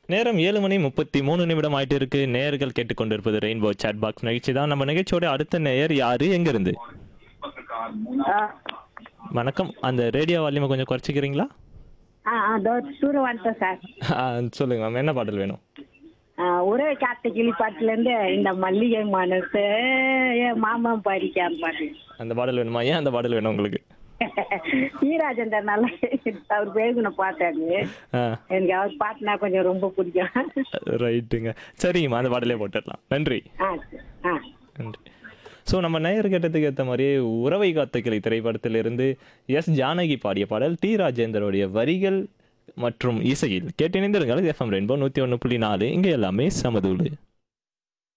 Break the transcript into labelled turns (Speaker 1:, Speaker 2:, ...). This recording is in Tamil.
Speaker 1: நேரம் ஏழு மணி முப்பத்தி மூணு நிமிடம் ஆயிட்டு இருக்கு நேயர்கள் கேட்டுக்கொண்டிருப்பது ரெயின்போ சாட் பாக்ஸ் நிகழ்ச்சி தான் நம்ம நிகழ்ச்சியோட அடுத்த நேயர் யாரு எங்க இருந்து
Speaker 2: ஆ
Speaker 1: வணக்கம் அந்த ரேடியோ வால்யூமை கொஞ்சம் குறைச்சிக்கிறீங்களா
Speaker 2: ஆ ஆ தோ தூரம் வந்துட்டோம் சார்
Speaker 1: ஆ, சொல்லுங்க மேம் என்ன பாடல் வேணும்
Speaker 2: ஆ, உறவை காத்த கிளி பாட்டுலேருந்து இந்த மல்லிகை மனசு என் மாமன் படிக்காம பாட்டு
Speaker 1: அந்த பாடல் வேணுமா ஏன் அந்த பாடல் வேணும் உங்களுக்கு
Speaker 2: ஈராஜந்தர் நல்லா அவர் பேசுன பாட்டாரு
Speaker 1: ஆ
Speaker 2: எனக்கு அவர் பாட்டுனா கொஞ்சம் ரொம்ப பிடிக்கும்
Speaker 1: ரைட்டுங்க சரிங்கம்மா அந்த பாடலே போட்டுடலாம் நன்றி
Speaker 2: ஆ ஆ
Speaker 1: நன்றி ஸோ நம்ம நேயர் கேட்டதுக்கு ஏற்ற மாதிரியே உறவை காத்த கிளை திரைப்படத்திலிருந்து எஸ் ஜானகி பாடிய பாடல் டி ராஜேந்தருடைய வரிகள் மற்றும் இசையில் கேட்டிணைந்திருங்கள் எஃப்எம் ரெயின்போ நூற்றி ஒன்று புள்ளி நாலு இங்கே எல்லாமே சமதூளு